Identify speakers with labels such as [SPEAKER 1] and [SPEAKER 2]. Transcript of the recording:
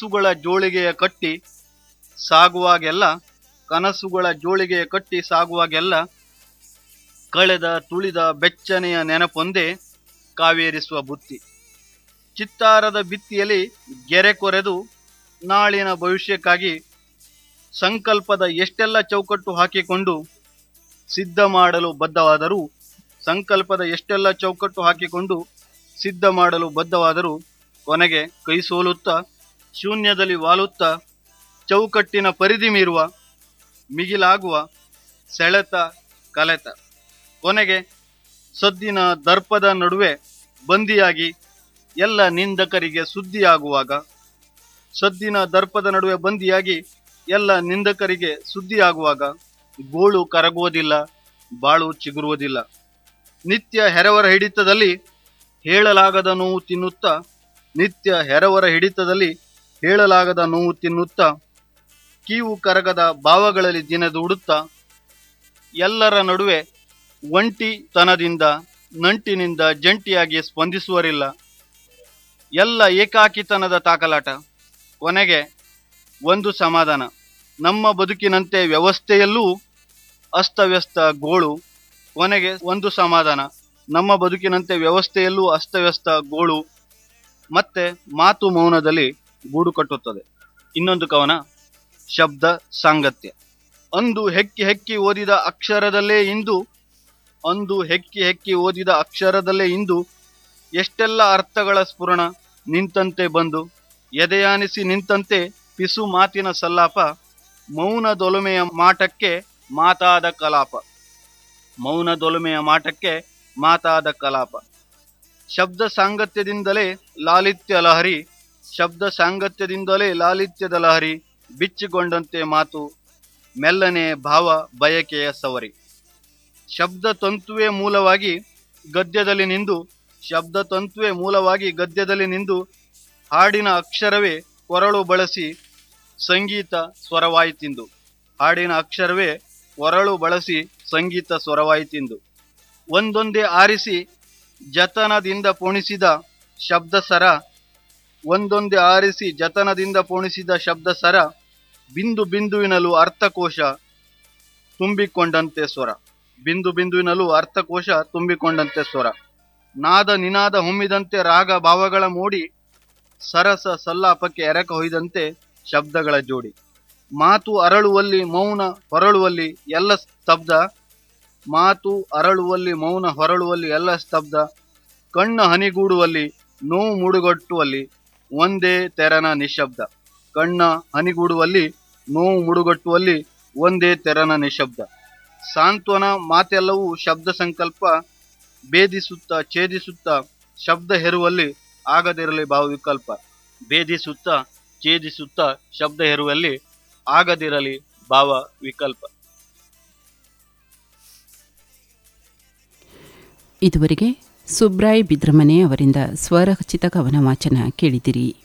[SPEAKER 1] ಕನಸುಗಳ ಜೋಳಿಗೆಯ ಕಟ್ಟಿ ಸಾಗುವಾಗೆಲ್ಲ ಕನಸುಗಳ ಜೋಳಿಗೆಯ ಕಟ್ಟಿ ಸಾಗುವಾಗೆಲ್ಲ ಕಳೆದ ತುಳಿದ ಬೆಚ್ಚನೆಯ ನೆನಪೊಂದೇ ಕಾವೇರಿಸುವ ಬುತ್ತಿ ಚಿತ್ತಾರದ ಭಿತ್ತಿಯಲ್ಲಿ ಗೆರೆ ಕೊರೆದು ನಾಳಿನ ಭವಿಷ್ಯಕ್ಕಾಗಿ ಸಂಕಲ್ಪದ ಎಷ್ಟೆಲ್ಲ ಚೌಕಟ್ಟು ಹಾಕಿಕೊಂಡು ಸಿದ್ಧ ಮಾಡಲು ಬದ್ಧವಾದರೂ ಸಂಕಲ್ಪದ ಎಷ್ಟೆಲ್ಲ ಚೌಕಟ್ಟು ಹಾಕಿಕೊಂಡು ಸಿದ್ಧ ಮಾಡಲು ಬದ್ಧವಾದರೂ ಕೊನೆಗೆ ಕೈ ಸೋಲುತ್ತಾ ಶೂನ್ಯದಲ್ಲಿ ವಾಲುತ್ತಾ ಚೌಕಟ್ಟಿನ ಪರಿಧಿ ಮೀರುವ ಮಿಗಿಲಾಗುವ ಸೆಳೆತ ಕಲೆತ ಕೊನೆಗೆ ಸದ್ದಿನ ದರ್ಪದ ನಡುವೆ ಬಂದಿಯಾಗಿ ಎಲ್ಲ ನಿಂದಕರಿಗೆ ಸುದ್ದಿಯಾಗುವಾಗ ಸದ್ದಿನ ದರ್ಪದ ನಡುವೆ ಬಂದಿಯಾಗಿ ಎಲ್ಲ ನಿಂದಕರಿಗೆ ಸುದ್ದಿಯಾಗುವಾಗ ಗೋಳು ಕರಗುವುದಿಲ್ಲ ಬಾಳು ಚಿಗುರುವುದಿಲ್ಲ ನಿತ್ಯ ಹೆರವರ ಹಿಡಿತದಲ್ಲಿ ಹೇಳಲಾಗದ ನೋವು ತಿನ್ನುತ್ತಾ ನಿತ್ಯ ಹೆರವರ ಹಿಡಿತದಲ್ಲಿ ಹೇಳಲಾಗದ ನೋವು ತಿನ್ನುತ್ತಾ ಕೀವು ಕರಗದ ಭಾವಗಳಲ್ಲಿ ದಿನದೂಡುತ್ತಾ ಎಲ್ಲರ ನಡುವೆ ಒಂಟಿತನದಿಂದ ನಂಟಿನಿಂದ ಜಂಟಿಯಾಗಿ ಸ್ಪಂದಿಸುವರಿಲ್ಲ ಎಲ್ಲ ಏಕಾಕಿತನದ ತಾಕಲಾಟ ಕೊನೆಗೆ ಒಂದು ಸಮಾಧಾನ ನಮ್ಮ ಬದುಕಿನಂತೆ ವ್ಯವಸ್ಥೆಯಲ್ಲೂ ಅಸ್ತವ್ಯಸ್ತ ಗೋಳು ಕೊನೆಗೆ ಒಂದು ಸಮಾಧಾನ ನಮ್ಮ ಬದುಕಿನಂತೆ ವ್ಯವಸ್ಥೆಯಲ್ಲೂ ಅಸ್ತವ್ಯಸ್ತ ಗೋಳು ಮತ್ತೆ ಮಾತು ಮೌನದಲ್ಲಿ ಗೂಡು ಕಟ್ಟುತ್ತದೆ ಇನ್ನೊಂದು ಕವನ ಶಬ್ದ ಸಾಂಗತ್ಯ ಅಂದು ಹೆಕ್ಕಿ ಹೆಕ್ಕಿ ಓದಿದ ಅಕ್ಷರದಲ್ಲೇ ಇಂದು ಅಂದು ಹೆಕ್ಕಿ ಹೆಕ್ಕಿ ಓದಿದ ಅಕ್ಷರದಲ್ಲೇ ಇಂದು ಎಷ್ಟೆಲ್ಲ ಅರ್ಥಗಳ ಸ್ಫುರಣ ನಿಂತಂತೆ ಬಂದು ಎದೆಯಾನಿಸಿ ನಿಂತಂತೆ ಪಿಸು ಮಾತಿನ ಸಲ್ಲಾಪ ಮೌನದೊಲುಮೆಯ ಮಾಟಕ್ಕೆ ಮಾತಾದ ಕಲಾಪ ಮೌನದೊಲುಮೆಯ ಮಾಟಕ್ಕೆ ಮಾತಾದ ಕಲಾಪ ಶಬ್ದ ಸಾಂಗತ್ಯದಿಂದಲೇ ಲಾಲಿತ್ಯ ಲಹರಿ ಶಬ್ದ ಸಾಂಗತ್ಯದಿಂದಲೇ ಲಾಲಿತ್ಯದ ಲಹರಿ ಬಿಚ್ಚಿಕೊಂಡಂತೆ ಮಾತು ಮೆಲ್ಲನೆ ಭಾವ ಬಯಕೆಯ ಸವರಿ ಶಬ್ದ ತಂತುವೆ ಮೂಲವಾಗಿ ಗದ್ಯದಲ್ಲಿ ನಿಂದು ಶಬ್ದ ತಂತುವೆ ಮೂಲವಾಗಿ ಗದ್ಯದಲ್ಲಿ ನಿಂದು ಹಾಡಿನ ಅಕ್ಷರವೇ ಕೊರಳು ಬಳಸಿ ಸಂಗೀತ ಸ್ವರವಾಯಿತಿಂದು ಹಾಡಿನ ಅಕ್ಷರವೇ ಕೊರಳು ಬಳಸಿ ಸಂಗೀತ ಸ್ವರವಾಯಿತಿಂದು ಒಂದೊಂದೇ ಆರಿಸಿ ಜತನದಿಂದ ಪೋಣಿಸಿದ ಶಬ್ದ ಸರ ಒಂದೊಂದೇ ಆರಿಸಿ ಜತನದಿಂದ ಪೋಣಿಸಿದ ಶಬ್ದ ಸರ ಬಿಂದು ಬಿಂದುವಿನಲ್ಲೂ ಅರ್ಥಕೋಶ ತುಂಬಿಕೊಂಡಂತೆ ಸ್ವರ ಬಿಂದು ಬಿಂದುವಿನಲ್ಲೂ ಅರ್ಥಕೋಶ ತುಂಬಿಕೊಂಡಂತೆ ಸ್ವರ ನಾದ ನಿನಾದ ಹೊಮ್ಮಿದಂತೆ ರಾಗ ಭಾವಗಳ ಮೋಡಿ ಸರಸ ಸಲ್ಲಾಪಕ್ಕೆ ಎರಕ ಹೊಯ್ದಂತೆ ಶಬ್ದಗಳ ಜೋಡಿ ಮಾತು ಅರಳುವಲ್ಲಿ ಮೌನ ಹೊರಳುವಲ್ಲಿ ಎಲ್ಲ ಸ್ತಬ್ಧ ಮಾತು ಅರಳುವಲ್ಲಿ ಮೌನ ಹೊರಳುವಲ್ಲಿ ಎಲ್ಲ ಸ್ತಬ್ಧ ಕಣ್ಣ ಹನಿಗೂಡುವಲ್ಲಿ ನೋವು ಮುಡುಗಟ್ಟುವಲ್ಲಿ ಒಂದೇ ತೆರನ ನಿಶಬ್ದ ಕಣ್ಣ ಹನಿಗೂಡುವಲ್ಲಿ ನೋವು ಮುಡುಗಟ್ಟುವಲ್ಲಿ ಒಂದೇ ತೆರನ ನಿಶಬ್ದ ಸಾಂತ್ವನ ಮಾತೆಲ್ಲವೂ ಶಬ್ದ ಸಂಕಲ್ಪ ಭೇದಿಸುತ್ತಾ ಛೇದಿಸುತ್ತಾ ಶಬ್ದ ಹೆರುವಲ್ಲಿ ಆಗದಿರಲಿ ಭಾವವಿಕಲ್ಪ ಭೇದಿಸುತ್ತಾ ಛೇದಿಸುತ್ತಾ ಶಬ್ದ ಹೆರುವಲ್ಲಿ ಆಗದಿರಲಿ ಭಾವ ವಿಕಲ್ಪ
[SPEAKER 2] ಇದುವರೆಗೆ ಸುಬ್ರಾಯ್ ಬಿದ್ರಮನೆ ಅವರಿಂದ ಸ್ವರಚಿತ ಕವನ ವಾಚನ ಕೇಳಿದಿರಿ